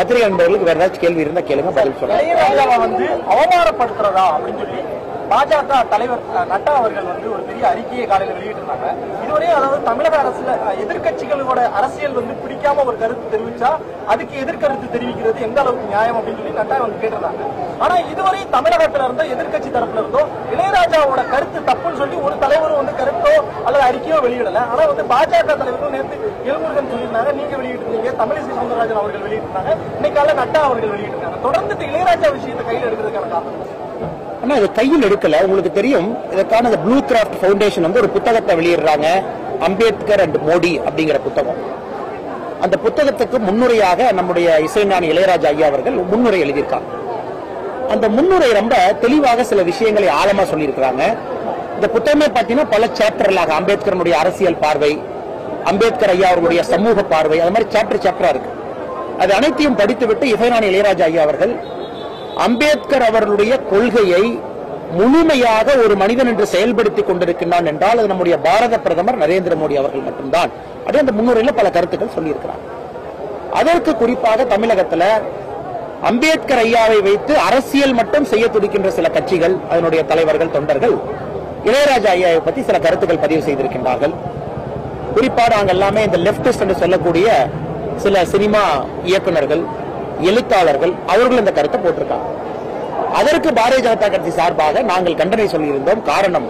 பத்திரிகை நண்பர்களுக்கு வேற ஏதாச்சும் கேள்வி இருந்தா கேளுங்க பதில் சொல்றேன் இளையராஜாவை வந்து அவமானப்படுத்துறதா அப்படின்னு சொல்லி பாஜக தலைவர் அஹ், நட்டா அவர்கள் வந்து ஒரு பெரிய அறிக்கையை காலையில வெளியிட்டிருந்தாங்க இதுவரை அதாவது தமிழக அரசுல அஹ், எதிர்க்கட்சிகளோட அரசியல் வந்து பிடிக்காம ஒரு கருத்து தெரிவிச்சா அதுக்கு எதிர்கருத்து தெரிவிக்கிறது எந்த அளவுக்கு நியாயம் அப்படின்னு சொல்லி நட்டா வந்து கேட்டிருந்தாங்க ஆனா இதுவரை தமிழகத்துல இருந்தோ எதிர்க்கட்சி தரப்புல இருந்தோ இளையராஜாவோட கருத்து தப்புன்னு சொல்லி ஒரு தலைவரும் வந்து கருத்தோ அல்லது அறிக்கையோ வெளியிடல ஆனா வந்து பாஜக தலைவரும் நேற்று எழுமுருகன் சொல்லியிருந்தாங்க நீங்க வெளியிட்டிருந்தீங்க தமிழிசை சவுந்தரராஜன் அவர்கள் வெளியிட்டிருந்தாங்க இன்னைக்கு காலையில நட்டா அவர்கள் வெளியிட்டிருக்காங்க தொடர்ந்து இந்த இளையராஜா விஷயத்தை கையில் எடுக்கிறதுக்கான காரணம் ஆனா இது கையில் எடுக்கல உங்களுக்கு தெரியும் இதற்கான இந்த ப்ளூ கிராஃப்ட் ஃபவுண்டேஷன் வந்து ஒரு புத்தகத்தை வெளியிடுறாங்க அம்பேத்கர் அண்ட் மோடி அப்படிங்கிற புத்தகம் அந்த புத்தகத்துக்கு முன்னுரையாக நம்முடைய இசைஞானி இளையராஜா ஐயா அவர்கள் முன்னுரை எழுதியிருக்காங்க அந்த முன்னுரை ரொம்ப தெளிவாக சில விஷயங்களை ஆழமா சொல்லியிருக்கிறாங்க இந்த புத்தகமே பார்த்தீங்கன்னா பல சாப்டர்களாக அம்பேத்கரனுடைய அரசியல் பார்வை அம்பேத்கர் ஐயா அவர்களுடைய சமூக பார்வை அது மாதிரி சாப்டர் சாப்டரா இருக்கு அது அனைத்தையும் படித்துவிட்டு இசைஞானி இளையராஜா ஐயா அவர்கள் அம்பேத்கர் அவர்களுடைய கொள்கையை முழுமையாக ஒரு மனிதன் என்று செயல்படுத்திக் கொண்டிருக்கின்றான் என்றால் அது நம்முடைய பாரத பிரதமர் நரேந்திர மோடி அவர்கள் மட்டும்தான் அப்படியே அந்த முன்னுரையில பல கருத்துக்கள் சொல்லியிருக்கிறார் அதற்கு குறிப்பாக தமிழகத்துல அம்பேத்கர் ஐயாவை வைத்து அரசியல் மட்டும் செய்ய துடிக்கின்ற சில கட்சிகள் அதனுடைய தலைவர்கள் தொண்டர்கள் இளையராஜா ஐயாவை பத்தி சில கருத்துக்கள் பதிவு செய்திருக்கின்றார்கள் குறிப்பா நாங்க எல்லாமே இந்த லெப்டிஸ்ட் என்று சொல்லக்கூடிய சில சினிமா இயக்குனர்கள் எழுத்தாளர்கள் அவர்கள் இந்த கருத்தை போட்டிருக்காங்க அதற்கு பாரதிய ஜனதா கட்சி சார்பாக நாங்கள் கண்டனை சொல்லியிருந்தோம் காரணம்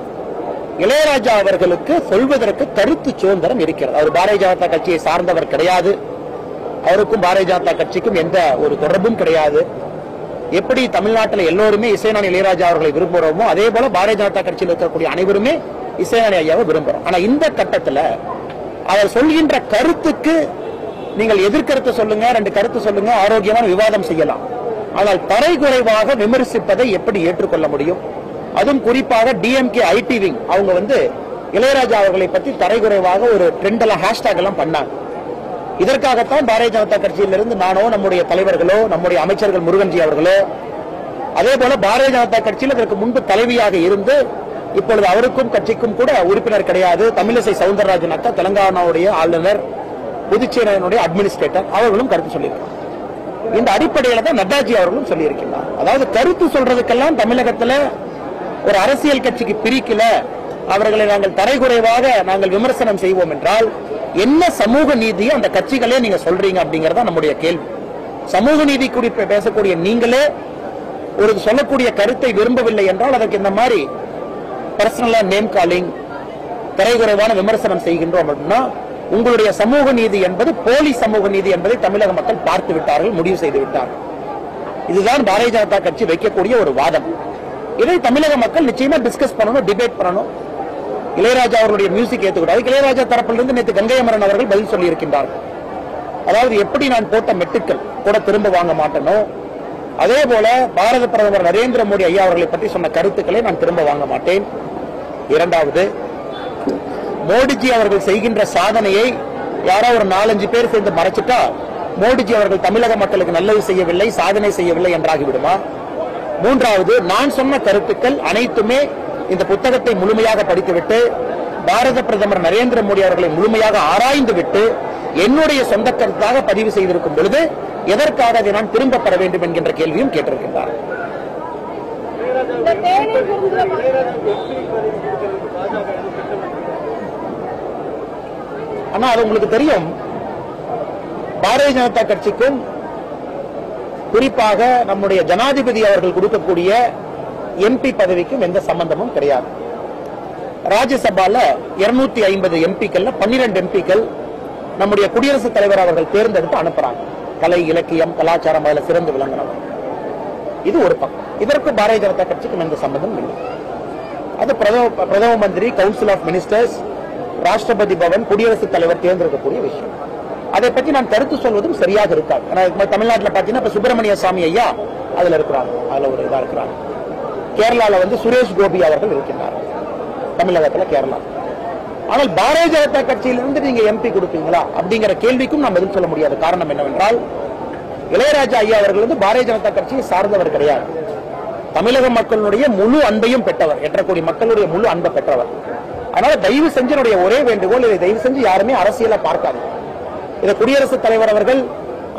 இளையராஜா அவர்களுக்கு சொல்வதற்கு கருத்து சுதந்திரம் இருக்கிறது அவர் பாரதிய ஜனதா கட்சியை சார்ந்தவர் கிடையாது அவருக்கும் பாரதிய ஜனதா கட்சிக்கும் எந்த ஒரு தொடர்பும் கிடையாது எப்படி தமிழ்நாட்டில் எல்லோருமே இசைஞானி இளையராஜா அவர்களை விரும்புகிறோமோ அதே போல பாரதிய ஜனதா கட்சியில் இருக்கக்கூடிய அனைவருமே இசைஞானி ஐயாவை விரும்புறோம் ஆனா இந்த கட்டத்துல அவர் சொல்கின்ற கருத்துக்கு நீங்கள் எதிர்கருத்து சொல்லுங்க ரெண்டு கருத்து சொல்லுங்க ஆரோக்கியமான விவாதம் செய்யலாம் ஆனால் தரைக்குறைவாக விமர்சிப்பதை எப்படி ஏற்றுக்கொள்ள முடியும் அதுவும் குறிப்பாக டிஎம்கே ஐடி விங் அவங்க வந்து இளையராஜா அவர்களை பத்தி தரைக்குறைவாக ஒரு ட்ரெண்ட் எல்லாம் ஹேஷ்டாக் எல்லாம் பண்ணாங்க இதற்காகத்தான் பாரதிய ஜனதா கட்சியிலிருந்து நானோ நம்முடைய தலைவர்களோ நம்முடைய அமைச்சர்கள் முருகன்ஜி அவர்களோ அதே போல பாரதிய ஜனதா கட்சியில் இதற்கு முன்பு தலைவியாக இருந்து இப்பொழுது அவருக்கும் கட்சிக்கும் கூட உறுப்பினர் கிடையாது தமிழிசை சவுந்தரராஜன் அக்கா தெலங்கானாவுடைய ஆளுநர் புதுச்சேரியினுடைய அட்மினிஸ்ட்ரேட்டர் அவர்களும் கருத்து சொல்லியிருக்காங்க இந்த அடிப்படையில தான் நட்டாஜி அவர்களும் சொல்லியிருக்கிறார் அதாவது கருத்து சொல்றதுக்கெல்லாம் தமிழகத்துல ஒரு அரசியல் கட்சிக்கு பிரிக்கல அவர்களை நாங்கள் தரைகுறைவாக நாங்கள் விமர்சனம் செய்வோம் என்றால் என்ன சமூக நீதியை அந்த கட்சிகளே நீங்க சொல்றீங்க அப்படிங்கறத நம்முடைய கேள்வி சமூக நீதி குறித்து பேசக்கூடிய நீங்களே ஒரு சொல்லக்கூடிய கருத்தை விரும்பவில்லை என்றால் அதற்கு இந்த மாதிரி பர்சனலா நேம் காலிங் தரைகுறைவான விமர்சனம் செய்கின்றோம் அப்படின்னா உங்களுடைய சமூக நீதி என்பது போலி சமூக நீதி என்பதை தமிழக மக்கள் பார்த்து விட்டார்கள் முடிவு செய்து விட்டார்கள் இதுதான் பாரதிய ஜனதா கட்சி வைக்கக்கூடிய ஒரு வாதம் இதை தமிழக மக்கள் நிச்சயமா டிஸ்கஸ் பண்ணணும் டிபேட் பண்ணணும் இளையராஜா அவருடைய மியூசிக் ஏத்துக்கூடாது இளையராஜா தரப்பிலிருந்து நேற்று கங்கை அமரன் அவர்கள் பதில் சொல்லி இருக்கின்றார்கள் அதாவது எப்படி நான் போட்ட மெட்டுக்கள் கூட திரும்ப வாங்க மாட்டேனோ அதே போல பாரத பிரதமர் நரேந்திர மோடி ஐயா அவர்களை பற்றி சொன்ன கருத்துக்களை நான் திரும்ப வாங்க மாட்டேன் இரண்டாவது மோடிஜி அவர்கள் செய்கின்ற சாதனையை யாரோ ஒரு நாலஞ்சு பேர் சேர்ந்து மறைச்சிட்டா மோடிஜி அவர்கள் தமிழக மக்களுக்கு நல்லது செய்யவில்லை சாதனை செய்யவில்லை என்றாகிவிடுமா மூன்றாவது நான் சொன்ன கருத்துக்கள் அனைத்துமே இந்த புத்தகத்தை முழுமையாக படித்துவிட்டு பாரத பிரதமர் நரேந்திர மோடி அவர்களை முழுமையாக ஆராய்ந்து விட்டு என்னுடைய சொந்த கருத்தாக பதிவு செய்திருக்கும் பொழுது எதற்காக அதை நான் திரும்ப பெற வேண்டும் என்கின்ற கேள்வியும் கேட்டிருக்கின்றார் இந்த தேநீர் விருந்துல ஆனா அது உங்களுக்கு தெரியும் பாரதிய ஜனதா கட்சிக்கும் குறிப்பாக நம்முடைய ஜனாதிபதி அவர்கள் கொடுக்கக்கூடிய எம்பி பதவிக்கும் எந்த சம்பந்தமும் கிடையாது ராஜ்யசபால 250 ஐம்பது எம்பிக்கள்ல பன்னிரண்டு எம்பிக்கள் நம்முடைய குடியரசுத் தலைவர் அவர்கள் தேர்ந்தெடுத்து அனுப்புறாங்க கலை இலக்கியம் கலாச்சாரம் அதுல சிறந்து விளங்கினவர் இது ஒரு பக்கம் இதற்கு பாரதிய ஜனதா கட்சிக்கும் எந்த சம்பந்தமும் இல்லை அது பிரதம பிரதம மந்திரி council of ministers Rashtrapati Bhavan குடியரசுத் தலைவர் தேர்ந்தெடுக்கக்கூடிய விஷயம் அதை பற்றி நான் கருத்து சொல்வதும் சரியாக இருக்காது ஆனா இப்ப தமிழ்நாட்டுல பாத்தீங்கன்னா இப்ப சுப்பிரமணிய சாமி ஐயா அதுல இருக்கிறாங்க அதுல ஒரு இதா இருக்கிறாங்க கேரளால வந்து சுரேஷ் கோபி அவர்கள் இருக்கின்றார் தமிழகத்துல கேரளா ஆனால் பாரதிய ஜனதா கட்சியிலிருந்து நீங்க எம்பி கொடுப்பீங்களா அப்படிங்கிற கேள்விக்கும் நான் பதில் சொல்ல முடியாது காரணம் என்னவென்றால் இளையராஜா ஐயா அவர்கள் வந்து பாரதிய ஜனதா கட்சியை சார்ந்தவர் கிடையாது தமிழக மக்களுடைய முழு அன்பையும் பெற்றவர் எட்டரை கோடி மக்களுடைய முழு அன்பை பெற்றவர் அதனால தயவு செஞ்சு என்னுடைய ஒரே வேண்டுகோள் இதை தயவு செஞ்சு யாருமே அரசியலா பார்க்காது இதை குடியரசுத் தலைவர் அவர்கள்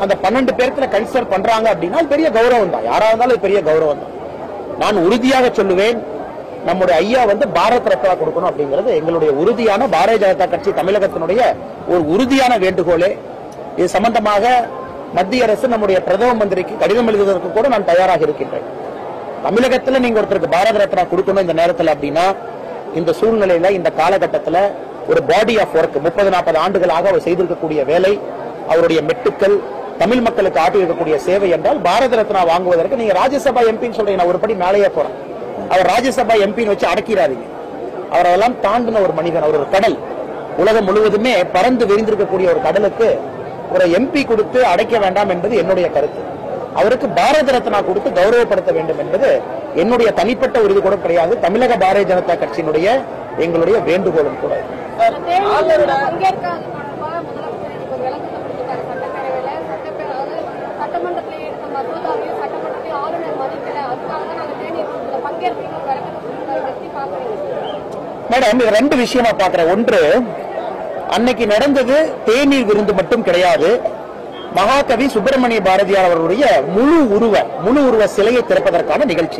அந்த பன்னெண்டு பேர்த்துல கன்சிடர் பண்றாங்க அப்படின்னா அது பெரிய கௌரவம் தான் யாரா இருந்தாலும் அது பெரிய கௌரவம் தான் நான் உறுதியாக சொல்லுவேன் நம்முடைய ஐயா வந்து பாரத் ரத்னா கொடுக்கணும் அப்படிங்கிறது எங்களுடைய உறுதியான பாரதிய ஜனதா கட்சி தமிழகத்தினுடைய ஒரு உறுதியான வேண்டுகோளே இது சம்பந்தமாக மத்திய அரசு நம்முடைய பிரதம மந்திரிக்கு கடிதம் எழுதுவதற்கு கூட நான் தயாராக இருக்கின்றேன் தமிழகத்துல நீங்க ஒருத்தருக்கு பாரத ரத்னா கொடுக்கணும் இந்த நேரத்துல அப்படின்னா இந்த சூழ்நிலையில இந்த காலகட்டத்துல ஒரு பாடி ஆஃப் ஒர்க் முப்பது நாற்பது ஆண்டுகளாக அவர் செய்திருக்கக்கூடிய வேலை அவருடைய மெட்டுக்கள் தமிழ் மக்களுக்கு ஆற்றியிருக்கக்கூடிய சேவை என்றால் பாரத ரத்னா வாங்குவதற்கு நீங்க ராஜ்யசபா எம்பின்னு சொல்றீங்க நான் ஒருபடி மேலேயே போறேன் அவர் ராஜ்யசபா எம்பின்னு வச்சு அடக்கிறாதீங்க அவர் அதெல்லாம் தாண்டின ஒரு மனிதன் அவர் ஒரு கடல் உலகம் முழுவதுமே பறந்து விரிந்திருக்கக்கூடிய ஒரு கடலுக்கு ஒரு எம்பி கொடுத்து அடைக்க வேண்டாம் என்பது என்னுடைய கருத்து அவருக்கு பாரத ரத்னா கொடுத்து கௌரவப்படுத்த வேண்டும் என்பது என்னுடைய தனிப்பட்ட ஒரு இது கூட கிடையாது தமிழக பாரதிய ஜனதா கட்சியினுடைய எங்களுடைய வேண்டுகோளும் கூட தேர்தலில் பங்கேற்காத தொடர்பாக முதலமைச்சர் இன்னைக்கு ஒரு விளக்கத்தை கொடுத்திருக்காரு சட்டப்பேரவையில சட்டப்பேரவை அதாவது சட்டமன்றத்தில் எடுத்த மசோதாவையும் சட்டமன்றத்தையும் ஆளுநர் மதிக்கல அதுக்காக தான் நாங்கள் தேநீர் விருந்தில் பங்கேற்பீங்க ஒரு விளக்கத்தை கொடுத்திருக்காரு எப்படி பாக்குறீங்க மேடம் இது ரெண்டு விஷயமா பாக்குறேன் ஒன்று அன்னைக்கு நடந்தது தேநீர் விருந்து மட்டும் கிடையாது மகாகவி சுப்பிரமணிய பாரதியார் அவர்களுடைய முழு உருவ முழு உருவ சிலையை திறப்பதற்கான நிகழ்ச்சி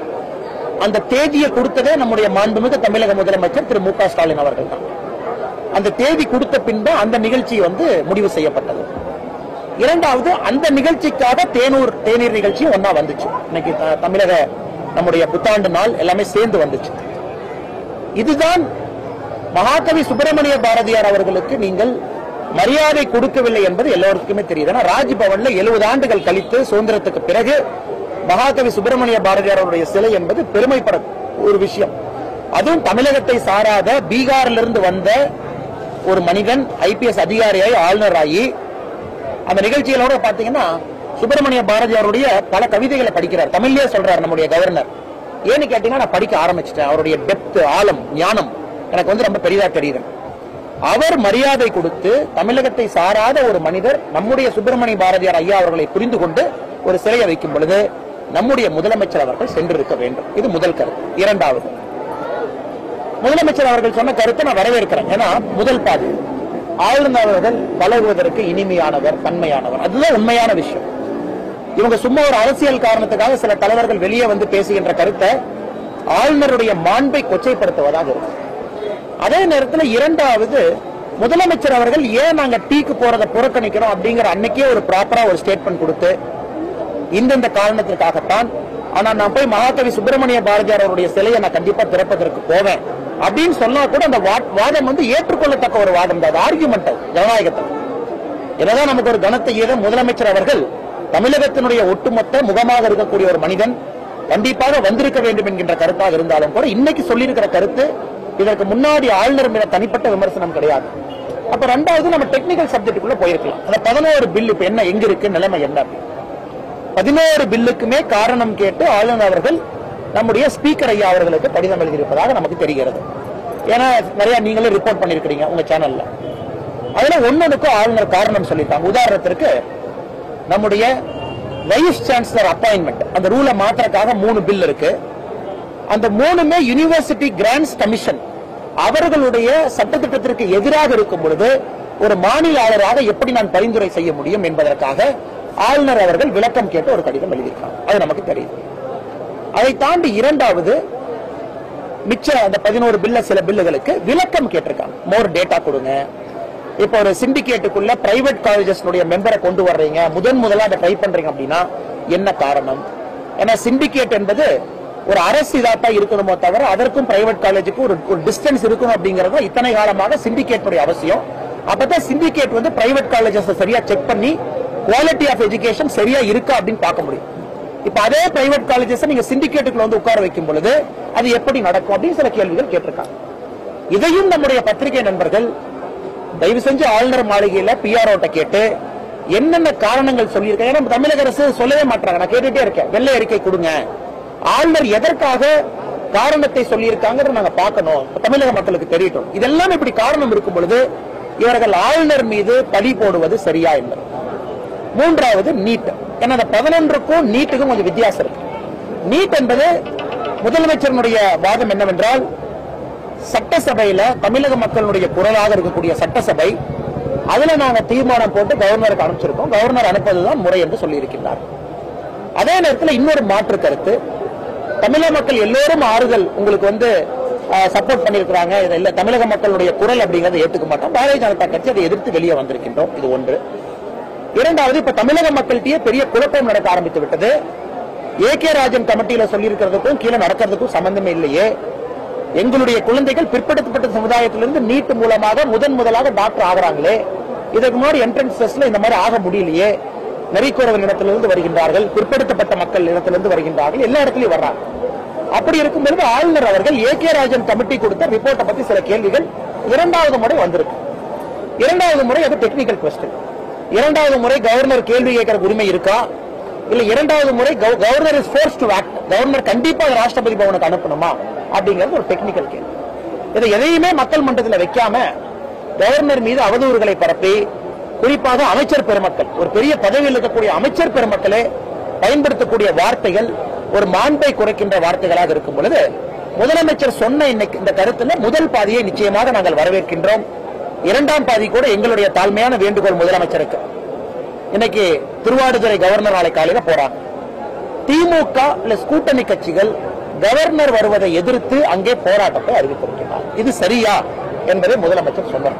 அந்த தேதியை கொடுத்ததே நம்முடைய மாண்புமிகு தமிழக முதலமைச்சர் திரு மு க ஸ்டாலின் அவர்கள் தான் அந்த தேதி கொடுத்த பின்பு அந்த நிகழ்ச்சி வந்து முடிவு செய்யப்பட்டது இரண்டாவது அந்த நிகழ்ச்சிக்காக தேனூர் தேநீர் நிகழ்ச்சியும் ஒன்னா வந்துச்சு இன்னைக்கு த- தமிழக நம்முடைய புத்தாண்டு நாள் எல்லாமே சேர்ந்து வந்துச்சு இதுதான் மகாகவி சுப்பிரமணிய பாரதியார் அவர்களுக்கு நீங்கள் மரியாதை கொடுக்கவில்லை என்பது எல்லோருக்குமே தெரியுது ஏன்னா ராஜ்பவன்ல எழுபது ஆண்டுகள் கழித்து சுதந்திரத்துக்கு பிறகு மகாகவி சுப்பிரமணிய பாரதியார் அவருடைய சிலை என்பது பெருமைப்பட ஒரு விஷயம் அதுவும் தமிழகத்தை சாராத பீகாரிலிருந்து வந்த ஒரு மனிதன் ஐபிஎஸ் அதிகாரியாய் ஆளுநராகி அந்த நிகழ்ச்சிகளோட பாத்தீங்கன்னா சுப்பிரமணிய பாரதியாருடைய பல கவிதைகளை படிக்கிறார் தமிழ்லயே சொல்றார் நம்முடைய கவர்னர் ஏன்னு கேட்டீங்கன்னா நான் படிக்க ஆரம்பிச்சிட்டேன் அவருடைய டெப்த் ஆழம் ஞானம் எனக்கு வந்து ரொம்ப பெரிதா தெரியுது அவர் மரியாதை கொடுத்து தமிழகத்தை சாராத ஒரு மனிதர் நம்முடைய சுப்பிரமணிய பாரதியார் ஐயா அவர்களை புரிந்து கொண்டு ஒரு சிலையை வைக்கும் பொழுது நம்முடைய முதலமைச்சர் அவர்கள் சென்றிருக்க வேண்டும் இது முதல் கருத்து இரண்டாவது முதலமைச்சர் அவர்கள் சொன்ன கருத்தை நான் வரவேற்கிறேன் ஏன்னா முதல் பாதி ஆளுநர் அவர்கள் பழகுவதற்கு இனிமையானவர் தன்மையானவர் அதுதான் உண்மையான விஷயம் இவங்க சும்மா ஒரு அரசியல் காரணத்துக்காக சில தலைவர்கள் வெளியே வந்து பேசுகின்ற கருத்தை ஆளுநருடைய மாண்பை கொச்சைப்படுத்துவதாக இருக்கும் அதே நேரத்தில் இரண்டாவது முதலமைச்சர் அவர்கள் ஏன் நாங்க டீக்கு போறதை புறக்கணிக்கிறோம் அப்படிங்கிற அன்னைக்கே ஒரு ப்ராப்பரா ஒரு ஸ்டேட்மெண்ட் கொடுத்து இந்தந்த காரணத்திற்காகத்தான் ஆனா நான் போய் மகாகவி சுப்பிரமணிய பாரதியார் அவருடைய சிலையை நான் கண்டிப்பா திறப்பதற்கு போவேன் அப்படின்னு சொன்னா கூட அந்த வா- வாதம் வந்து ஏற்றுக்கொள்ளத்தக்க ஒரு வாதம் தான் ஆர்குமெண்ட் ஜனநாயகத்தில் என்னதான் நமக்கு ஒரு கனத்தை ஈர முதலமைச்சர் அவர்கள் தமிழகத்தினுடைய ஒட்டுமொத்த முகமாக இருக்கக்கூடிய ஒரு மனிதன் கண்டிப்பாக வந்திருக்க வேண்டும் என்கின்ற கருத்தாக இருந்தாலும் கூட இன்னைக்கு சொல்லியிருக்கிற கருத்து இதற்கு முன்னாடி ஆளுநர் மீது தனிப்பட்ட விமர்சனம் கிடையாது அப்ப ரெண்டாவது நம்ம டெக்னிக்கல் சப்ஜெக்டுக்குள்ள போயிருக்கலாம் அந்த பதினோரு பில் இப்ப என்ன எங்க இருக்கு நிலைமை என்ன அப்படின்னு. பதினோரு பில்லுக்குமே காரணம் கேட்டு ஆளுநர் அவர்கள் நம்முடைய ஸ்பீக்கர் ஐயா அவர்களுக்கு கடிதம் எழுதியிருப்பதாக நமக்கு தெரிகிறது ஏன்னா நிறைய நீங்களே ரிப்போர்ட் பண்ணிருக்கிறீங்க உங்க சேனல்ல அதுல ஒன்னொன்னுக்கும் ஆளுநர் காரணம் சொல்லிட்டாங்க உதாரணத்திற்கு நம்முடைய வைஸ் சான்சலர் அப்பாயின்மெண்ட் அந்த ரூலை மாத்திரக்காக மூணு பில் இருக்கு அந்த மூணுமே யுனிவர்சிட்டி கிராண்ட்ஸ் கமிஷன் அவர்களுடைய சட்டத்திட்டத்திற்கு எதிராக இருக்கும் பொழுது ஒரு மாநிலாளராக எப்படி நான் பரிந்துரை செய்ய முடியும் என்பதற்காக ஆளுநர் அவர்கள் விளக்கம் கேட்டு ஒரு கடிதம் எழுதியிருக்காங்க அது நமக்கு தெரியுது அதை தாண்டி இரண்டாவது மிச்ச அந்த பதினோரு பில்ல சில பில்லுகளுக்கு விளக்கம் கேட்டிருக்காங்க மோர் டேட்டா கொடுங்க இப்போ ஒரு சிண்டிகேட்டுக்குள்ள பிரைவேட் காலேஜஸ் மெம்பரை கொண்டு வர்றீங்க முதன் முதலா அதை ட்ரை பண்றீங்க அப்படின்னா என்ன காரணம் ஏன்னா சிண்டிகேட் என்பது ஒரு அரசு இதாத்தா இருக்கணுமோ தவிர அதற்கும் பிரைவேட் காலேஜுக்கு ஒரு ஒரு டிஸ்டன்ஸ் இருக்கணும் அப்படிங்கறது இத்தனை காலமாக சிண்டிகேட் அவசியம் அப்பதான் சிண்டிகேட் வந்து பிரைவேட் காலேஜஸ் சரியா செக் பண்ணி குவாலிட்டி ஆஃப் எஜுகேஷன் சரியா இருக்கா அப்படின்னு பார்க்க முடியும் இப்ப அதே பிரைவேட் காலேஜஸ் நீங்க சிண்டிகேட்டுக்குள்ள வந்து உட்கார வைக்கும் பொழுது அது எப்படி நடக்கும் அப்படின்னு சில கேள்விகள் கேட்டிருக்காங்க இதையும் நம்முடைய பத்திரிகை நண்பர்கள் தயவு செஞ்சு ஆளுநர் மாளிகையில பிஆர்ஓட்ட கேட்டு என்னென்ன காரணங்கள் சொல்லியிருக்காங்க ஏன்னா தமிழக அரசு சொல்லவே மாட்டாங்க நான் கேட்டுட்டே இருக்கேன் வெள்ளை அறிக்கை கொடுங்க ஆளுநர் எதற்காக காரணத்தை சொல்லியிருக்காங்கன்னு நாங்க பார்க்கணும் தமிழக மக்களுக்கு தெரியட்டும் இதெல்லாம் இப்படி காரணம் இருக்கும் பொழுது இவர்கள் ஆளுநர் மீது பழி போடுவது சரியா இல்லை மூன்றாவது நீட் ஏன்னா அந்த பதினொன்றுக்கும் நீட்டுக்கும் கொஞ்சம் வித்தியாசம் இருக்கு நீட் என்பது முதலமைச்சருடைய வாதம் என்னவென்றால் சட்டசபையில தமிழக மக்களுடைய குரலாக இருக்கக்கூடிய சட்டசபை அதுல நாங்க தீர்மானம் போட்டு கவர்னருக்கு அனுப்பிச்சிருக்கோம் கவர்னர் அனுப்புவதுதான் முறை என்று சொல்லியிருக்கிறார் அதே நேரத்தில் இன்னொரு மாற்று கருத்து தமிழக மக்கள் எல்லோரும் ஆறுதல் உங்களுக்கு வந்து சப்போர்ட் பண்ணியிருக்கிறாங்க இது இல்ல தமிழக மக்களுடைய குரல் அப்படிங்கறத ஏத்துக்க மாட்டோம் பாரதிய ஜனதா கட்சி அதை எதிர்த்து வெளியே வந்திருக்கின்றோம் இது ஒன்று இரண்டாவது இப்ப தமிழக மக்கள்கிட்டயே பெரிய குழப்பம் நடக்க ஆரம்பித்து விட்டது ஏ கே ராஜன் கமிட்டியில சொல்லியிருக்கிறதுக்கும் கீழே நடக்கிறதுக்கும் சம்பந்தமே இல்லையே எங்களுடைய குழந்தைகள் பிற்படுத்தப்பட்ட சமுதாயத்திலிருந்து நீட் மூலமாக முதன் முதலாக டாக்டர் ஆகுறாங்களே இதற்கு முன்னாடி என்ட்ரன்ஸ் டெஸ்ட்ல இந்த மாதிரி ஆக முடியலையே நரிக்குறவர் இடத்திலிருந்து வருகின்றார்கள் பிற்படுத்தப்பட்ட மக்கள் இடத்திலிருந்து வருகின்றார்கள் எல்லா இடத்துலயும் வர்றாங்க அப்படி இருக்கும் பொழுது ஆளுநர் அவர்கள் ஏ கே ராஜன் கமிட்டி கொடுத்த ரிப்போர்ட்டை பத்தி சில கேள்விகள் இரண்டாவது முறை வந்திருக்கு இரண்டாவது முறை அது டெக்னிக்கல் கொஸ்டின் இரண்டாவது முறை கவர்னர் கேள்வி கேட்கிற உரிமை இருக்கா இல்ல இரண்டாவது முறை கவ- governor is forced to act governor கண்டிப்பா அதை ராஷ்டிரபதி பவனுக்கு அனுப்பணுமா அப்படிங்கிறது ஒரு டெக்னிக்கல் கேள்வி இதை எதையுமே மக்கள் மன்றத்தில் வைக்காம கவர்னர் மீது அவதூறுகளை பரப்பி குறிப்பாக அமைச்சர் பெருமக்கள் ஒரு பெரிய பதவியில் இருக்கக்கூடிய அமைச்சர் பெருமக்களே பயன்படுத்தக்கூடிய வார்த்தைகள் ஒரு மாண்பை குறைக்கின்ற வார்த்தைகளாக இருக்கும் பொழுது முதலமைச்சர் சொன்ன இன்னைக்கு இந்த கருத்துல முதல் பாதியை நிச்சயமாக நாங்கள் வரவேற்கின்றோம் இரண்டாம் பாதி கூட எங்களுடைய தாழ்மையான வேண்டுகோள் முதலமைச்சருக்கு இன்னைக்கு திருவாடுதுறை கவர்னர் நாளை காலையில போறாங்க திமுக பிளஸ் கூட்டணி கட்சிகள் கவர்னர் வருவதை எதிர்த்து அங்கே போராட்டத்தை அறிவித்திருக்கிறார் இது சரியா என்பதை முதலமைச்சர் சொன்னார்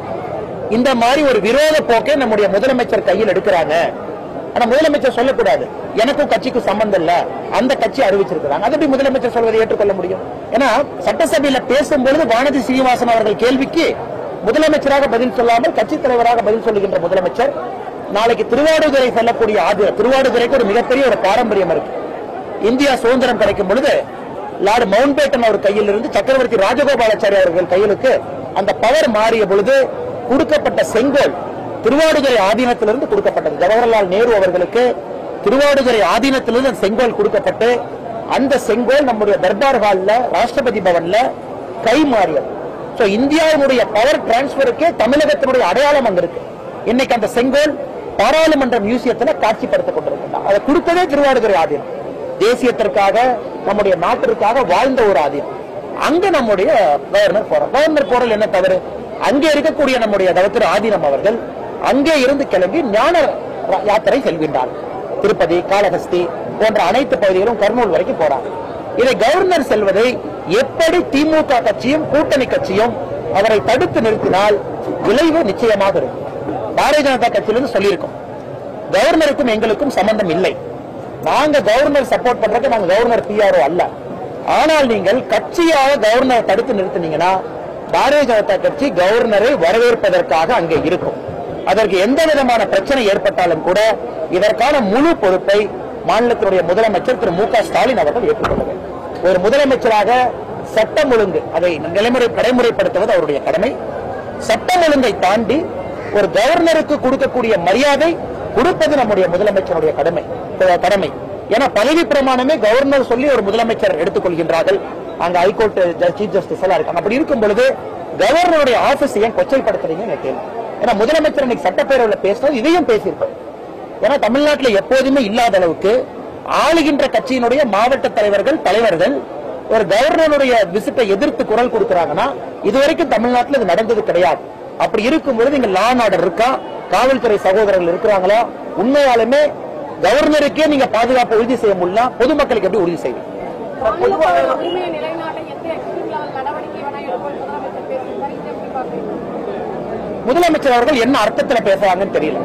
இந்த மாதிரி ஒரு விரோத போக்கை நம்முடைய முதலமைச்சர் கையில் எடுக்கிறாங்க ஆனா முதலமைச்சர் சொல்லக்கூடாது எனக்கும் கட்சிக்கும் சம்பந்தம் இல்ல அந்த கட்சி அறிவிச்சிருக்கிறாங்க அது எப்படி முதலமைச்சர் சொல்வதை ஏற்றுக்கொள்ள முடியும் ஏன்னா சட்டசபையில பேசும்பொழுது வானதி சீனிவாசன் அவர்கள் கேள்விக்கு முதலமைச்சராக பதில் சொல்லாமல் கட்சித் தலைவராக பதில் சொல்லுகின்ற முதலமைச்சர் நாளைக்கு திருவாடுதுறை செல்லக்கூடிய ஆதிரம் திருவாடுதுறைக்கு ஒரு மிகப்பெரிய ஒரு பாரம்பரியம் இருக்கு இந்தியா சுதந்திரம் கிடைக்கும் பொழுது லார்டு மவுண்ட்பேட்டன் அவர் கையில் இருந்து சக்கரவர்த்தி ராஜகோபாலாச்சாரி அவர்கள் கையிலுக்கு அந்த பவர் மாறிய பொழுது கொடுக்கப்பட்ட செங்கோல் திருவாடுதுறை ஆதீனத்திலிருந்து கொடுக்கப்பட்டது ஜவஹர்லால் நேரு அவர்களுக்கு திருவாடுதுறை ஆதீனத்திலிருந்து அந்த செங்கோல் கொடுக்கப்பட்டு அந்த செங்கோல் நம்முடைய தர்பார் ஹால்ல ராஷ்டிரபதி பவன்ல கை மாறியது சோ இந்தியாவினுடைய பவர் டிரான்ஸ்பருக்கே தமிழகத்தினுடைய அடையாளம் அங்க இருக்கு இன்னைக்கு அந்த செங்கோல் பாராளுமன்ற மியூசியத்துல காட்சிப்படுத்தப்பட்டிருக்கிறார் அதை கொடுத்ததே திருவாடுதுறை ஆதீனம் தேசியத்திற்காக நம்முடைய நாட்டிற்காக வாழ்ந்த ஒரு ஆதீனம் அங்க நம்முடைய கவர்னர் போறார் கவர்னர் போறல் என்ன தவறு அங்கே இருக்கக்கூடிய நம்முடைய தவத்திரு ஆதீனம் அவர்கள் அங்கே இருந்து கிளம்பி ஞான ர- யாத்திரை செல்கின்றார் திருப்பதி காளஹஸ்தி போன்ற அனைத்து பகுதிகளும் கர்னூல் வரைக்கும் போறாங்க இதை கவர்னர் செல்வதை எப்படி திமுக கட்சியும் கூட்டணி கட்சியும் அவரை தடுத்து நிறுத்தினால் விளைவு நிச்சயமாக இருக்கும் பாரதிய ஜனதா கட்சியிலிருந்து சொல்லியிருக்கோம் கவர்னருக்கும் எங்களுக்கும் சம்பந்தம் இல்லை நாங்க கவர்னர் சப்போர்ட் பண்றதுக்கு நாங்க கவர்னர் பிஆர்ஓ அல்ல ஆனால் நீங்கள் கட்சியாக கவர்னர் தடுத்து நிறுத்தினீங்கன்னா பாரதிய ஜனதா கட்சி கவர்னரை வரவேற்பதற்காக அங்கே இருக்கும் அதற்கு எந்த விதமான பிரச்சனை ஏற்பட்டாலும் கூட இதற்கான முழு பொறுப்பை மாநிலத்தினுடைய முதலமைச்சர் திரு மு க ஸ்டாலின் அவர்கள் ஏற்றுக்கொள்ள வேண்டும் ஒரு முதலமைச்சராக சட்டம் ஒழுங்கு அதை நிலைமுறை நடைமுறைப்படுத்துவது அவருடைய கடமை சட்டம் ஒழுங்கை தாண்டி ஒரு கவர்னருக்கு கொடுக்கக்கூடிய மரியாதை கொடுப்பது நம்முடைய முதலமைச்சருடைய கடமை அஹ் கடமை ஏன்னா பதவி பிரமாணமே கவர்னர் சொல்லி ஒரு முதலமைச்சர் எடுத்துக்கொள்கின்றார்கள் அங்க ஹைகோர்ட் சீஃப் ஜஸ்டிஸ் எல்லாம் இருக்காங்க அப்படி இருக்கும் பொழுது கவர்னருடைய ஆபீஸ் ஏன் கொச்சைப்படுத்துறீங்கன்னு எனக்கு கேள்வி ஏன்னா முதலமைச்சர் இன்னைக்கு சட்டப்பேரவையில் பேசினது இதையும் பேசியிருப்பார் ஏன்னா தமிழ்நாட்டில் எப்போதுமே இல்லாத அளவுக்கு ஆளுகின்ற கட்சியினுடைய மாவட்ட தலைவர்கள் தலைவர்கள் ஒரு கவர்னருடைய விசிட்டை எதிர்த்து குரல் கொடுக்கறாங்கன்னா இதுவரைக்கும் தமிழ்நாட்டில் இது நடந்தது கிடையாது அப்படி இருக்கும் பொழுது இங்க லா ஆர்டர் இருக்கா காவல்துறை சகோதரர்கள் இருக்கிறாங்களா உண்மையாலுமே கவர்னருக்கே நீங்க பாதுகாப்பு உறுதி செய்ய முடியல பொதுமக்களுக்கு எப்படி உறுதி செய்வீங்க மாநிலத்தோட உரிமையை நிலைநாட்ட எந்த எக்ஸ்ட்ரீம் லெவல் நடவடிக்கை வேணா எடுக்கும் முதலமைச்சர் பேசியிருந்தார் இதை எப்படி பாக்குறீங்க முதலமைச்சர் அவர்கள் என்ன அர்த்தத்துல பேசுறாங்கன்னு தெரியல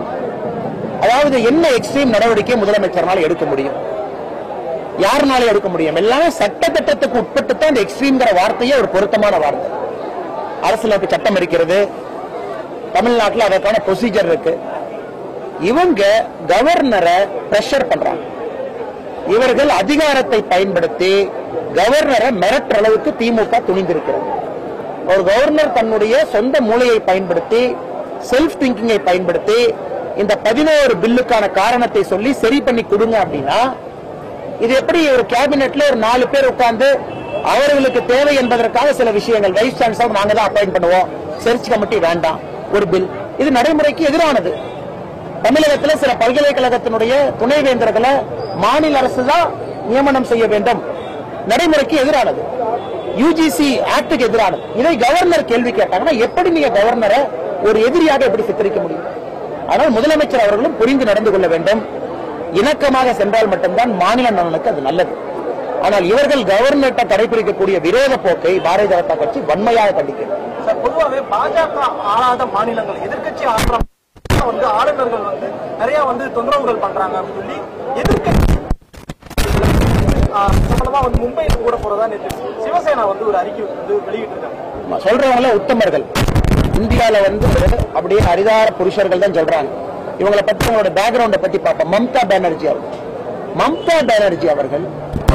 அதாவது என்ன எக்ஸ்ட்ரீம் நடவடிக்கை முதலமைச்சர்னால எடுக்க முடியும் யாருனால எடுக்க முடியும் எல்லாமே சட்ட திட்டத்துக்கு உட்பட்டு தான் இந்த எக்ஸ்ட்ரீம்ங்கிற வார்த்தையே ஒரு பொருத்தமான வார்த்தை அரசியலுக்கு சட்டம் இருக்கிறது தமிழ்நாட்டில் அதற்கான ப்ரொசீஜர் இருக்கு இவங்க கவர்னரை பிரஷர் பண்றாங்க இவர்கள் அதிகாரத்தை பயன்படுத்தி கவர்னரை மிரட்டுற அளவுக்கு திமுக துணிந்திருக்கிறது ஒரு கவர்னர் தன்னுடைய சொந்த மூளையை பயன்படுத்தி செல்ஃப் திங்கிங்கை பயன்படுத்தி இந்த பதினோரு பில்லுக்கான காரணத்தை சொல்லி சரி பண்ணி கொடுங்க அப்படின்னா இது எப்படி ஒரு கேபினெட்ல ஒரு நாலு பேர் உட்கார்ந்து அவர்களுக்கு தேவை என்பதற்காக சில விஷயங்கள் வைஸ் சான்சலர் நாங்க தான் அப்பாயிண்ட் பண்ணுவோம் சர்ச் கமிட்டி வேண்டாம் ஒரு பில் இது நடைமுறைக்கு எதிரானது தமிழகத்தில் சில பல்கலைக்கழகத்தினுடைய துணைவேந்தர்களை மாநில அரசு தான் நியமனம் செய்ய வேண்டும் நடைமுறைக்கு எதிரானது யுஜிசி ஆக்டுக்கு எதிரானது இதை கவர்னர் கேள்வி கேட்டாங்கன்னா எப்படி நீங்க கவர்னரை ஒரு எதிரியாக எப்படி சித்தரிக்க முடியும் ஆனால் முதலமைச்சர் அவர்களும் புரிந்து நடந்து கொள்ள வேண்டும் இணக்கமாக சென்றால் மட்டும்தான் மாநில நலனுக்கு அது நல்லது ஆனால் இவர்கள் கவர்னர்கிட்ட கடைபிடிக்கக்கூடிய விரோத போக்கை பாரதிய ஜனதா கட்சி வன்மையாக கண்டிக்கிறது சார் பொதுவாகவே பாஜக ஆளாத மாநிலங்கள் எதிர்க்கட்சி ஆளுற வந்து ஆளுநர்கள் வந்து நிறைய வந்து தொந்தரவுகள் பண்றாங்க அப்படின்னு சொல்லி எதிர்க்கட்சி ஆஹ் சம்பந்தமா வந்து மும்பைக்கு கூட போறதா நேற்று சிவசேனா வந்து ஒரு அறிக்கை வந்து வெளியிட்டு இருக்காங்க சொல்றவங்கள உத்தமர்கள் இந்தியால வந்து அப்படியே அரிதார புருஷர்கள் தான் சொல்றாங்க இவங்களை பத்தி உங்களோட பேக்ரவுண்ட பத்தி பார்ப்போம் மம்தா பானர்ஜி அவர்கள் மம்தா பானர்ஜி அவர்கள்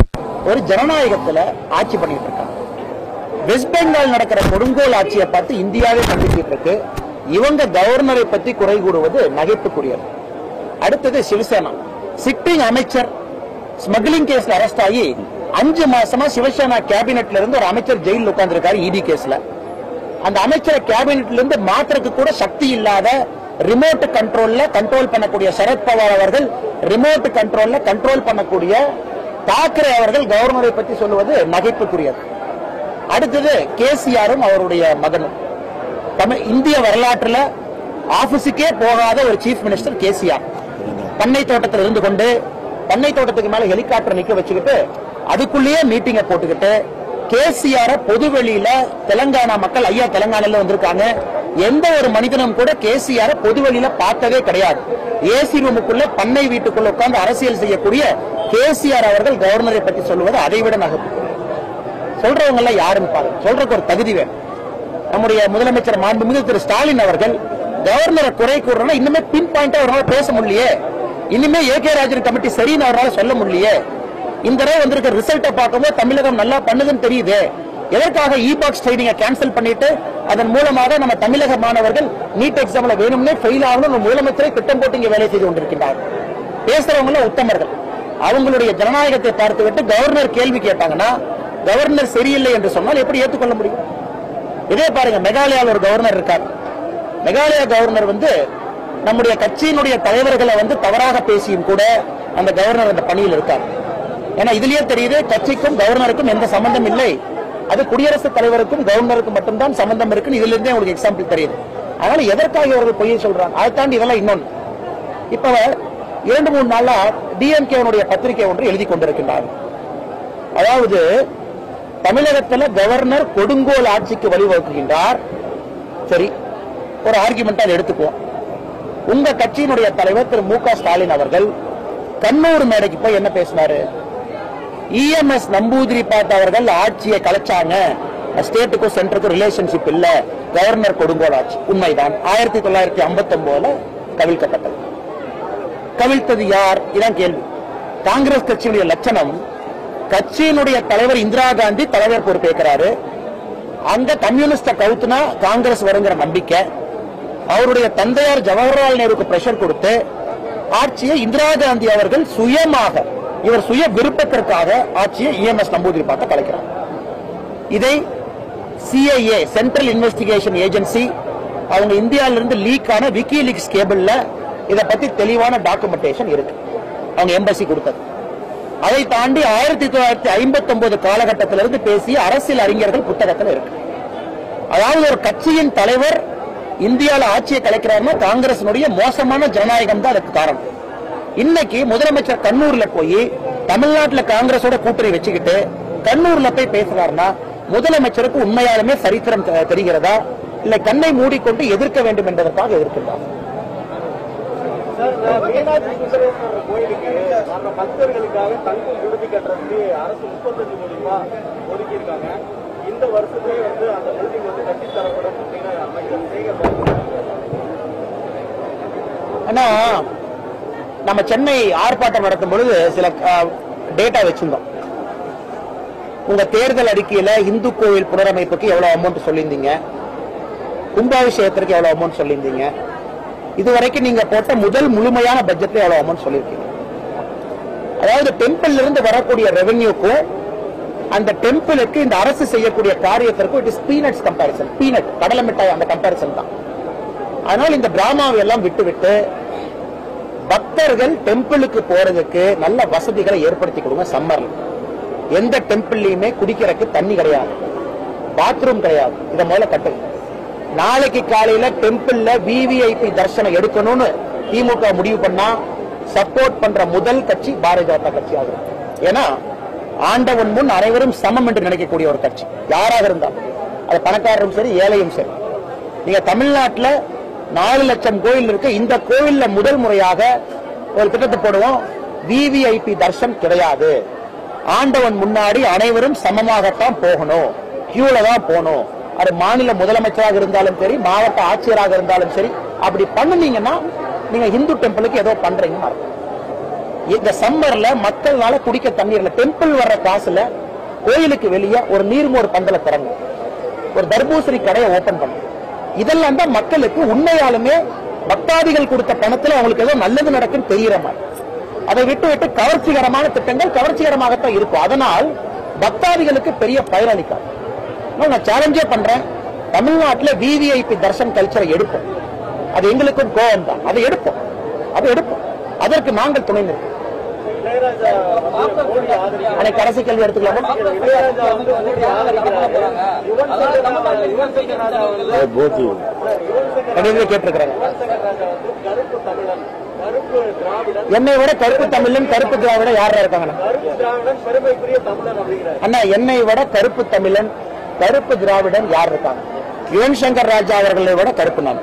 ஒரு ஜனநாயகத்துல ஆட்சி பண்ணிட்டு இருக்காங்க வெஸ்ட் பெங்கால் நடக்கிற கொடுங்கோல் ஆட்சியை பார்த்து இந்தியாவே கண்டிச்சிட்டு இருக்கு இவங்க கவர்னரை பத்தி குறை கூறுவது நகைப்புக்குரியது அடுத்தது சிவசேனா சிட்டிங் அமைச்சர் ஸ்மக்லிங் கேஸ்ல அரெஸ்ட் ஆகி அஞ்சு மாசமா சிவசேனா கேபினெட்ல இருந்து ஒரு அமைச்சர் ஜெயில உட்கார்ந்திருக்காரு இடி கேஸ்ல அந்த அமைச்சரை கேபினெட்ல இருந்து மாத்திரக்கு கூட சக்தி இல்லாத ரிமோட் கண்ட்ரோல்ல கண்ட்ரோல் பண்ணக்கூடிய சரத்பவார் அவர்கள் ரிமோட் கண்ட்ரோல்ல கண்ட்ரோல் பண்ணக்கூடிய தாக்கரே அவர்கள் கவர்னரை பத்தி சொல்லுவது நகைப்புக்குரியது அடுத்தது கேசிஆரும் அவருடைய மகனும் தமிழ் இந்திய வரலாற்றுல ஆபீஸுக்கே போகாத ஒரு சீஃப் மினிஸ்டர் கேசிஆர் பண்ணை தோட்டத்தில் இருந்து கொண்டு பண்ணை தோட்டத்துக்கு மேல ஹெலிகாப்டர் நிக்க வச்சுக்கிட்டு அதுக்குள்ளேயே மீட்டிங்கை போட்டுக்கிட்டு கேசிஆர பொது வெளியில தெலங்கானா மக்கள் ஐயா தெலங்கானால வந்திருக்காங்க எந்த ஒரு மனிதனும் கூட கேசிஆர பொது வெளியில பார்த்ததே கிடையாது ஏசி ரூமுக்குள்ள பண்ணை வீட்டுக்குள்ள உட்கார்ந்து அரசியல் செய்யக்கூடிய கேசிஆர் அவர்கள் கவர்னரை பத்தி சொல்லுவது அதைவிட நகப்பு சொல்றவங்க எல்லாம் யாருன்னு பாருங்க சொல்றதுக்கு ஒரு தகுதி வேணும் நம்முடைய முதலமைச்சர் மாண்புமிகு திரு ஸ்டாலின் அவர்கள் கவர்னரை குறை கூறுறா இன்னுமே பின் பாயிண்டா அவரால பேச முடியலையே இனிமே ஏ கே ராஜன் கமிட்டி சரின்னு அவரால சொல்ல முடியலையே இந்த தடவை வந்திருக்க ரிசல்ட்டை பார்க்கும்போது தமிழகம் நல்லா பண்ணுதுன்னு தெரியுது எதற்காக இ பாக்ஸ் ட்ரைனிங்கை கேன்சல் பண்ணிட்டு அதன் மூலமாக நம்ம தமிழக மாணவர்கள் நீட் எக்ஸாம்ல வேணும்னே ஃபெயில் ஆகணும் முதலமைச்சரை திட்டம் போட்டு இங்க வேலை செய்து கொண்டிருக்கின்றார் பேசுறவங்க உத்தமர்கள் அவங்களுடைய ஜனநாயகத்தை பார்த்துவிட்டு கவர்னர் கேள்வி கேட்டாங்கன்னா கவர்னர் சரியில்லை என்று சொன்னால் எப்படி ஏற்றுக்கொள்ள முடியும் இதே பாருங்க மெகாலயாவில் ஒரு கவர்னர் இருக்கார் மெகாலயா கவர்னர் வந்து நம்முடைய கட்சியினுடைய தலைவர்களை வந்து தவறாக பேசியும் கூட அந்த கவர்னர் அந்த பணியில் இருக்கார் ஏன்னா இதுலயே தெரியுது கட்சிக்கும் கவர்னருக்கும் எந்த சம்பந்தம் இல்லை அது குடியரசுத் தலைவருக்கும் கவர்னருக்கும் மட்டும்தான் சம்பந்தம் இருக்குன்னு இதுல இருந்தே உங்களுக்கு எக்ஸாம்பிள் தெரியுது அதனால எதற்காக இவர்கள் பொய்யை சொல்றாங்க அதை தாண்டி இதெல்லாம் இன்னொன்னு இப்ப இரண்டு மூணு நாளா டிஎம்கே பத்திரிகை ஒன்று எழுதி கொண்டிருக்கின்றார் அதாவது தமிழகத்துல கவர்னர் கொடுங்கோல் ஆட்சிக்கு வழிவகுக்கின்றார் சரி ஒரு ஆர்குமெண்டா அதை எடுத்துக்குவோம் உங்க கட்சியினுடைய தலைவர் திரு மு க ஸ்டாலின் அவர்கள் கண்ணூர் மேடைக்கு போய் என்ன பேசினாரு இஎம்எஸ் நம்பூதிரி பாட் அவர்கள் ஆட்சியை கலைச்சாங்க ஸ்டேட்டுக்கும் சென்டருக்கும் ரிலேஷன்ஷிப் இல்ல கவர்னர் கொடுங்கோல் ஆட்சி உண்மைதான் ஆயிரத்தி தொள்ளாயிரத்தி ஐம்பத்தி ஒன்பதுல கவிழ்க்கப்பட்டது கவிழ்த்தது யார் இதான் கேள்வி காங்கிரஸ் கட்சியினுடைய லட்சணம் கட்சியினுடைய தலைவர் இந்திரா காந்தி தலைவர் பொறுப்பேற்கிறாரு அங்க கம்யூனிஸ்ட கவுத்துனா காங்கிரஸ் வருங்கிற நம்பிக்கை அவருடைய தந்தையார் ஜவஹர்லால் நேருக்கு பிரஷர் கொடுத்து ஆட்சியை இந்திரா காந்தி அவர்கள் சுயமாக இவர் சுய விருப்பத்திற்காக ஆட்சியை இஎம்எஸ் நம்பூதிரி பார்த்து கலைக்கிறார் இதை சிஐஏ சென்ட்ரல் இன்வெஸ்டிகேஷன் ஏஜென்சி அவங்க இந்தியாவிலிருந்து லீக் ஆன விக்கி லீக்ஸ் கேபிள்ல இத பத்தி தெளிவான டாக்குமெண்டேஷன் இருக்கு அவங்க எம்பசி கொடுத்தது அதை தாண்டி ஆயிரத்தி தொள்ளாயிரத்தி ஐம்பத்தி ஒன்பது காலகட்டத்திலிருந்து பேசிய அரசியல் அறிஞர்கள் புத்தகத்தில் இருக்கு அதாவது ஒரு கட்சியின் தலைவர் இந்தியால ஆட்சியை கலைக்கிறாருன்னா காங்கிரசினுடைய மோசமான ஜனநாயகம் தான் அதுக்கு காரணம் இன்னைக்கு முதலமைச்சர் கண்ணூர்ல போய் தமிழ்நாட்டுல காங்கிரஸோட கூட்டணி வச்சுக்கிட்டு கண்ணூர்ல போய் பேசுறாருன்னா முதலமைச்சருக்கு உண்மையாலுமே சரித்திரம் தெ- தெரிகிறதா இல்ல கண்ணை மூடிக்கொண்டு எதிர்க்க வேண்டும் என்பதற்காக எதிர்க்கின்றார் மீனாட்சி சுந்தரேஸ்வரர் கோயிலுக்கு நம்ம பக்தர்களுக்காக தங்கும் விடுதி கட்டுறதுக்கு அரசு முப்பத்தஞ்சு கோடி ரூபாய் ஒதுக்கி இருக்காங்க இந்த வருஷத்துலயே வந்து அந்த பில்டிங் வந்து கட்டி தரப்படும் அப்படின்னு அமைச்சர் சேகர் பாபு ஆனா நம்ம சென்னை ஆர்ப்பாட்டம் நடத்தும் பொழுது சில டேட்டா வச்சிருந்தோம் உங்க தேர்தல் அறிக்கையில இந்து கோவில் புனரமைப்புக்கு எவ்வளவு அமௌண்ட் சொல்லியிருந்தீங்க கும்பாபிஷேகத்திற்கு எவ்வளவு அமௌண்ட் சொல்லியிருந்தீங்க இதுவரைக்கும் நீங்க போட்ட முதல் முழுமையான பட்ஜெட்ல எவ்வளவு அமௌண்ட் சொல்லியிருக்கீங்க அதாவது டெம்பிள் இருந்து வரக்கூடிய ரெவென்யூக்கும் அந்த டெம்பிளுக்கு இந்த அரசு செய்யக்கூடிய காரியத்திற்கும் it is peanuts comparison peanut கடலை மிட்டாய் அந்த கம்பாரிசன் தான் அதனால் இந்த டிராமாவை எல்லாம் விட்டுவிட்டு பக்தர்கள் டெம்பிளுக்கு போறதுக்கு நல்ல வசதிகளை ஏற்படுத்தி கொடுங்க சம்மர்ல எந்த டெம்பிள்லயுமே குடிக்கிறதுக்கு தண்ணி கிடையாது பாத்ரூம் கிடையாது இதை முதல்ல கட்டுங்க நாளைக்கு காலையில டெம்பிள்ல விவிஐபி தரிசனம் எடுக்கணும்னு திமுக முடிவு பண்ணா சப்போர்ட் பண்ற முதல் கட்சி பாரதிய ஜனதா கட்சி ஆகும் ஏன்னா ஆண்டவன் முன் அனைவரும் சமம் என்று நினைக்கக்கூடிய ஒரு கட்சி யாராக இருந்தாலும் அது பணக்காரரும் சரி ஏழையும் சரி நீங்க தமிழ்நாட்டுல நாலு லட்சம் கோயில் இருக்கு இந்த கோயில்ல முதல் முறையாக ஒரு திட்டத்தை போடுவோம் விவிஐபி தர்ஷன் கிடையாது ஆண்டவன் முன்னாடி அனைவரும் சமமாகத்தான் போகணும் கியூல தான் போகணும் அது மாநில முதலமைச்சராக இருந்தாலும் சரி மாவட்ட ஆட்சியராக இருந்தாலும் சரி அப்படி பண்ணுனீங்கன்னா நீங்க இந்து டெம்பிளுக்கு ஏதோ பண்றீங்கன்னு அர்த்தம் இந்த சம்மர்ல மக்கள்னால குடிக்க தண்ணீர் இல்ல டெம்பிள் வர்ற காசுல கோயிலுக்கு வெளியே ஒரு நீர்மோர் பந்தல திறங்க ஒரு தர்பூசணி கடையை ஓபன் பண்ணுங்க இதெல்லாம் தான் மக்களுக்கு உண்மையாலுமே பக்தாதிகள் கொடுத்த பணத்துல அவங்களுக்கு ஏதோ நல்லது நடக்குன்னு தெரியற மாதிரி அதை விட்டு விட்டு கவர்ச்சிகரமான திட்டங்கள் கவர்ச்சிகரமாகத்தான் இருக்கும் அதனால் பக்தாதிகளுக்கு பெரிய பயனளிக்காது ஆனா நான் சேலஞ்சே பண்றேன் தமிழ்நாட்டுல விவிஐபி தர்ஷன் கல்ச்சரை எடுப்போம் அது எங்களுக்கும் கோபம் தான் அதை எடுப்போம் அதை எடுப்போம் அதற்கு நாங்கள் துணை நிற்போம் அன்னைக்கு கடைசி கேள்வி எடுத்துக்கலாமா கடைசியில கேட்டிருக்கிறேன் என்னை விட கருப்பு தமிழன் கருப்பு திராவிடன் யாரா இருக்காங்க அண்ணா என்னை விட கருப்பு தமிழன் கருப்பு திராவிடன் யார் இருக்காங்க யுவன் சங்கர் ராஜா அவர்களை விட கருப்பு நான்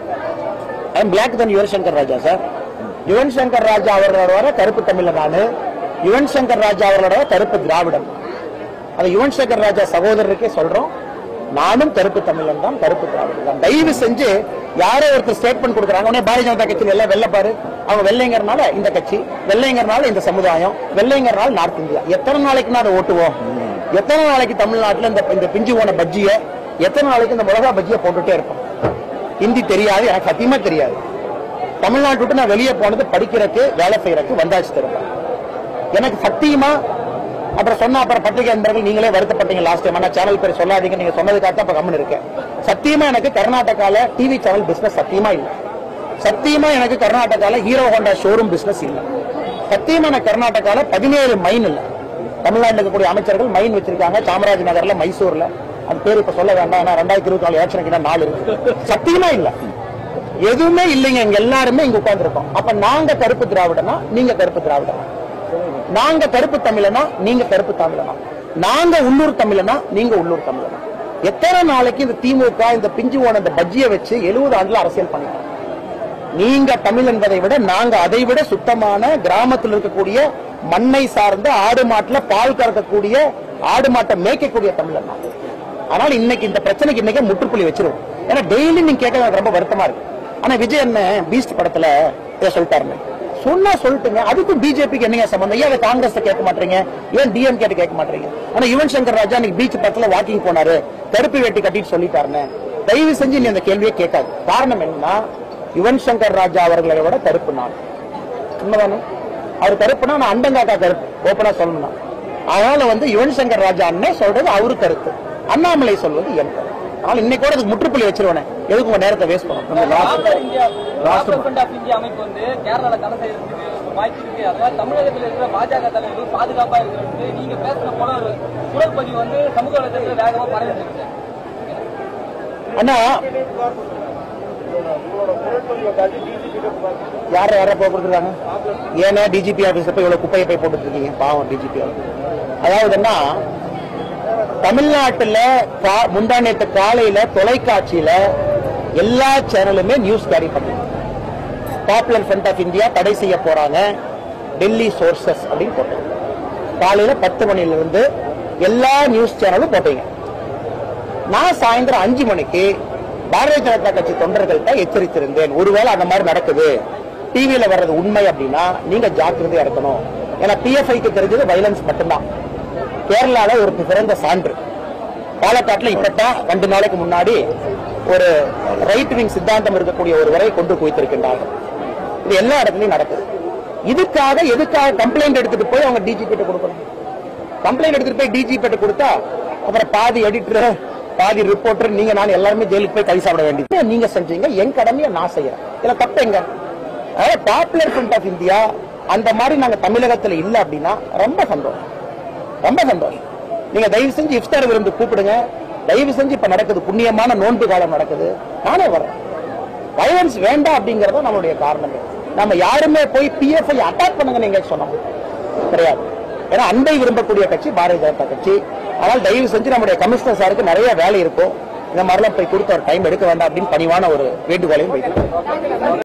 I'm black than Yuvan Shankar Raja sir Yuvan Shankar Raja அவர்களோட வர கருப்பு தமிழன் நானு யுவன் சங்கர் ராஜா அவர்களோட வர கருப்பு திராவிடன் அது யுவன் சங்கர் ராஜா சகோதரருக்கே சொல்றோம் நானும் கருப்பு தமிழன் தான் கருப்பு திராவிடன் தான் தயவு செஞ்சு யாரோ ஒருத்தர் ஸ்டேட்மெண்ட் கொடுக்குறாங்க உடனே பாரதிய ஜனதா கட்சியில் எல்லாம் வெள்ள பாரு அவங்க வெள்ளைங்கிறனால இந்த கட்சி வெள்ளைங்கிறனால இந்த சமுதாயம் வெள்ளைங்கிறனால நார்த் இந்தியா எத்தனை நாளைக்கு நான் அதை ஓட்டுவோம் எத்தனை நாளைக்கு தமிழ்நாட்டுல இந்த இந்த பிஞ்சு போன பஜ்ஜிய எத்தனை நாளைக்கு இந்த மிளகா பஜ்ஜியை போட்டுட்டே இருப்போம் ஹிந்தி தெரியாது எனக்கு சத்தியமா தெரியாது தமிழ்நாட்டு விட்டு நான் வெளியே போனது படிக்கிறதுக்கு வேலை செய்யறதுக்கு வந்தாச்சு திரும்ப எனக்கு சத்தியமா அப்புறம் சொன்ன அப்புறம் பத்திரிகை நண்பர்கள் நீங்களே வருத்தப்பட்டீங்க லாஸ்ட் டைம் ஆனா சேனல் பேர் சொல்லாதீங்க நீங்க சொன்னதுக்காக தான் இப்ப கம்மன் இருக்கேன் சத்தியமா எனக்கு கர்நாடகால டிவி சேனல் பிசினஸ் சத்தியமா இல்ல சத்தியமா எனக்கு கர்நாடகால ஹீரோ ஹோண்டா ஷோரூம் பிசினஸ் இல்ல சத்தியமா எனக்கு கர்நாடகால பதினேழு மைன் இல்ல தமிழ்நாட்டில் இருக்கக்கூடிய அமைச்சர்கள் மைன் வச்சிருக்காங்க சாமராஜ் நகர்ல மைசூர்ல அந்த பேர் இப்ப சொல்ல வேண்டாம் ஏன்னா ரெண்டாயிரத்தி இருபத்தி நாலு ஏற்கனவே நாலு இருக்கு சத்தியமா இல்ல எதுவுமே இல்லைங்க இங்க எல்லாருமே இங்க உட்கார்ந்துருக்கோம் அப்ப நாங்க கருப்பு திராவிடனா நீங்க கருப்பு திராவிடனா நாங்க கருப்பு தமிழனா நீங்க கருப்பு தமிழனா நாங்க உள்ளூர் தமிழனா நீங்க உள்ளூர் தமிழனா எத்தனை நாளைக்கு இந்த திமுக இந்த பிஞ்சு ஓன இந்த பஜ்ஜியை வச்சு எழுபது ஆண்டுல அரசியல் பண்ணிக்கலாம் நீங்க தமிழ் என்பதை விட நாங்க அதை விட சுத்தமான கிராமத்தில் இருக்கக்கூடிய மண்ணை சார்ந்த ஆடு மாட்டுல பால் கறக்கக்கூடிய ஆடு மாட்டை மேய்க்கக்கூடிய தமிழன் நான். ஆனால் இன்னைக்கு இந்த பிரச்சனைக்கு இன்னைக்கு முற்றுப்புள்ளி வச்சிருவோம் ஏன்னா டெய்லி நீங்க கேட்க எனக்கு ரொம்ப வருத்தமா இருக்கு ஆனா விஜய் என்ன பீஸ்ட் படத்துல இதை சொல்லிட்டாருன்னு சொன்னா சொல்லிட்டுங்க அதுக்கும் பிஜேபிக்கு என்னங்க சம்பந்தம் ஏன் அதை காங்கிரஸ் கேட்க மாட்டீங்க ஏன் டிஎம் கேட்டு கேட்க மாட்டீங்க ஆனா யுவன் சங்கர் ராஜா இன்னைக்கு பீச் பக்கத்துல வாக்கிங் போனாரு கருப்பு வேட்டி கட்டிட்டு சொல்லிட்டாருன்னு தயவு செஞ்சு நீ அந்த கேள்வியே கேட்காது காரணம் என்னன்னா யுவன் சங்கர் ராஜா அவர்களை விட கருப்பு நான் உண்மைதானே அவர் கருப்புனா நான் அண்டங்காக்கா கருப்பு ஓப்பனா சொல்லணும்னா அதனால வந்து யுவன் சங்கர் ராஜா அண்ணே சொல்றது அவரு கருத்து அண்ணாமலை சொல்வது என் கருத்து அதனால இன்னைக்கு கூட அதுக்கு முற்றுப்புள்ளி வச்சிருவானே எதுக்கு உங்க நேரத்தை வேஸ்ட் பண்ணணும் நம்ம last- popular India last popular front of India அமைப்பு வந்து கேரளால தடை செய்யறதுக்கு ஒரு வாய்ப்பு இருக்கு அதனால தமிழகத்தில் இருக்கிற பாஜக தலைவர்கள் பாதுகாப்பா இருக்கிறது நீங்க பேசின போல ஒரு குரல் பதிவு வந்து சமூக வலைதளத்தில் வேகமா பரவிட்டு இருக்கு அண்ணா யார யார போய் கொடுத்துருக்காங்க ஏன்னா டிஜிபி ஆபீஸ் போய் இவ்வளவு குப்பையை போய் போட்டுட்டு இருக்கீங்க பாவம் டிஜிபி அதாவதுன்னா தமிழ்நாட்டுல கா- முந்தா நேத்து காலையில தொலைக்காட்சியில எல்லா சேனலுமே நியூஸ் கேரி பண்ணுங்க பாப்புலர் ஃப்ரண்ட் ஆஃப் இந்தியா தடை செய்ய போறாங்க டெல்லி சோர்சஸ் அப்படின்னு போட்டாங்க காலையில பத்து மணில இருந்து எல்லா நியூஸ் சேனலும் போட்டீங்க நான் சாயந்தரம் அஞ்சு மணிக்கு பாரதிய ஜனதா கட்சி தொண்டர்கள்ட்ட எச்சரித்திருந்தேன் ஒருவேளை அந்த மாதிரி நடக்குது டிவியில வர்றது உண்மை அப்படின்னா நீங்க ஜாக்கிரதையா இருக்கணும் ஏன்னா பிஎஃப்ஐக்கு தெரிஞ்சது வைலன்ஸ் மட்டும்தான் கேரளால ஒரு சிறந்த சான்று பாலக்காட்டுல இப்பதான் ரெண்டு நாளைக்கு முன்னாடி ஒரு ரைட் விங் சித்தாந்தம் இருக்கக்கூடிய ஒருவரை கொண்டு குவித்திருக்கின்றார்கள் இது எல்லா இடத்துலயும் நடக்குது இதுக்காக எதுக்காக கம்ப்ளைண்ட் எடுத்துட்டு போய் அவங்க டிஜிபி கிட்ட கொடுக்கணும் கம்ப்ளைண்ட் எடுத்துட்டு போய் டிஜி கிட்ட கொடுத்தா அப்புறம் பாதி எடிட்டர் பாதி ரிப்போர்ட்டர் நீங்க நான் எல்லாருமே ஜெயிலுக்கு போய் கை சாப்பிட வேண்டியது நீங்க செஞ்சீங்க என் கடமையை நான் செய்யறேன் இதுல தப்பு எங்க அதாவது பாப்புலர் ஃப்ரண்ட் ஆஃப் இந்தியா அந்த மாதிரி நாங்க தமிழகத்துல இல்ல அப்படின்னா ரொம்ப சந்தோஷம் ரொம்ப சந்தோஷம் நீங்க தயவு செஞ்சு இஃப்தார் விருந்து கூப்பிடுங்க தயவு செஞ்சு இப்ப நடக்குது புண்ணியமான நோன்பு காலம் நடக்குது நானே வரேன் வயலன்ஸ் வேண்டாம் அப்படிங்கறத நம்மளுடைய காரணமே நம்ம யாருமே போய் பிஎஃப் ஐ அட்டாக் பண்ணுங்க நீங்க சொன்னோம் கிடையாது ஏன்னா அன்பை விரும்பக்கூடிய கட்சி பாரதிய ஜனதா கட்சி ஆனால் தயவு செஞ்சு நம்முடைய கமிஷனர் சாருக்கு நிறைய வேலை இருக்கும் இந்த மாதிரிலாம் போய் கொடுத்த ஒரு டைம் எடுக்க வேண்டாம் அப்படின்னு பணிவான ஒரு வேண்டுகோளையும் வைக்கிறேன்